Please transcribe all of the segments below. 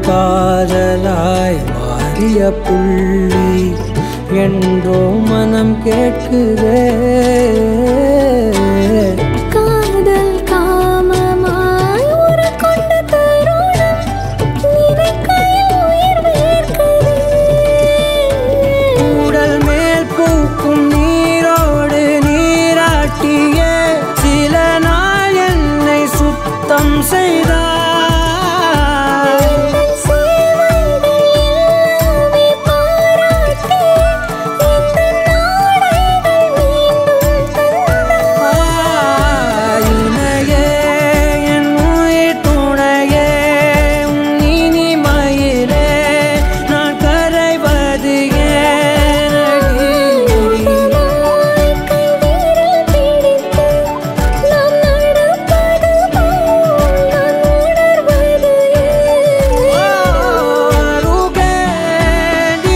காதலாய் மாறிய புள்ளி என்றோ மனம் கேட்குதே காதல் காமமாய் உருக்கொண்ட தருணம் நினைக்கையில் உயிர் வேர்க்குதே உடல் மேல் பூக்கும் நீரோடு நீராட்டிய சில நாள் என்னை சுத்தம் செய்தார் எந்தன் சேவைகள் எல்லாமே பாராட்டி எந்தன் நாடைகள் மீண்டும் தந்தாய் இணையே என் உயிர் துணையே உன் இனிமையிலே நான் கரைவது ஏனடி கை விரல் பிடித்து நாம் நடப்பது போல் நான் உணர்வது அருகே நீ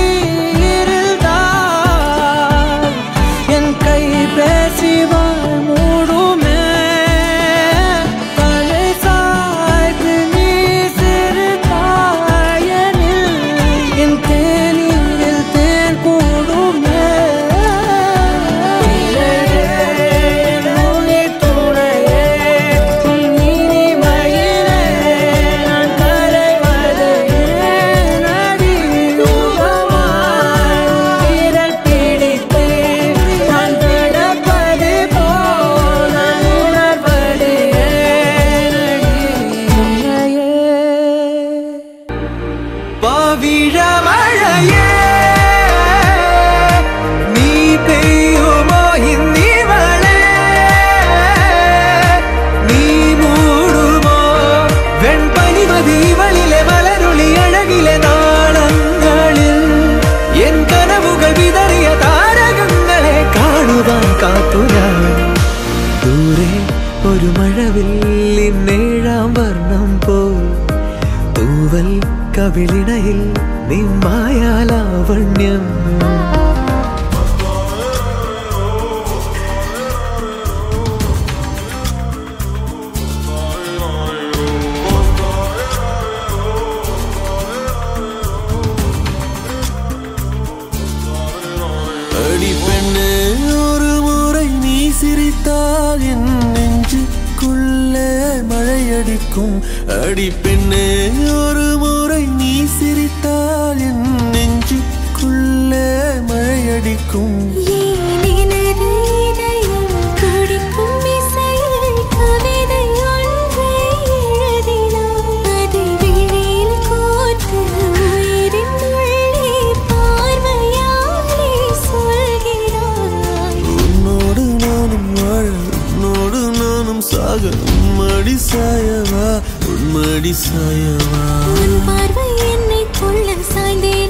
இருந்தால் என் கை பேசிவாள் மூடுமே தலை சாய்த்து நீ சிறுதாயனில் என் தேநீரில் தேன் கூடுமே என் உயிர் துணையே உன் இனிமையிலே நான் கரைவது ஏனடி யுகமாய் விரல் பிடித்து நான் கிடப்பது போல் நான் உணர்வது ஏனடி உன்னையே பவிழ மழையே நீ பெய்யுமோ இந்நிவளே நீ மூடுமோ வெண்பனிமதி இவளிலே மலருளி அழகிலே நாளங்களில் என் கனவுகள் விதறிய தாரகங்களே കാണുവാൻ കാത്തുരാൻ ദൂരെ ഒരു മഴവില്ലിൻ ഏഴാം വർണ്ണം പോൽ തൂവൽ കവിളിണയിൽ നിമ്മായാലാവണ്യം அடி பெண்ணே ஒரு முறை நீ சிரித்தால் என் நெஞ்சுக்குள்ளே மழையடிக்கும் அடி பெண்ணே ஒரு முறை நீ சிரித்தால் என் நெஞ்சுக்குள்ளே மழையடிக்கும் ஏனெனது இதயம் துடிக்கும் இசையில் கவிதை ஒன்றை எழுதினாய். அதை விழியில் கோர்த்து உயிரின் உள்ளே பார்வையாலே சொல்கிறாய். உன்னோடு நானும் வாழ உன்னோடு நானும் சாக உன்மடி சாயவா உன்மடி சாயவா உன் பார்வை என்னை கொள்ள சாய்ந்தே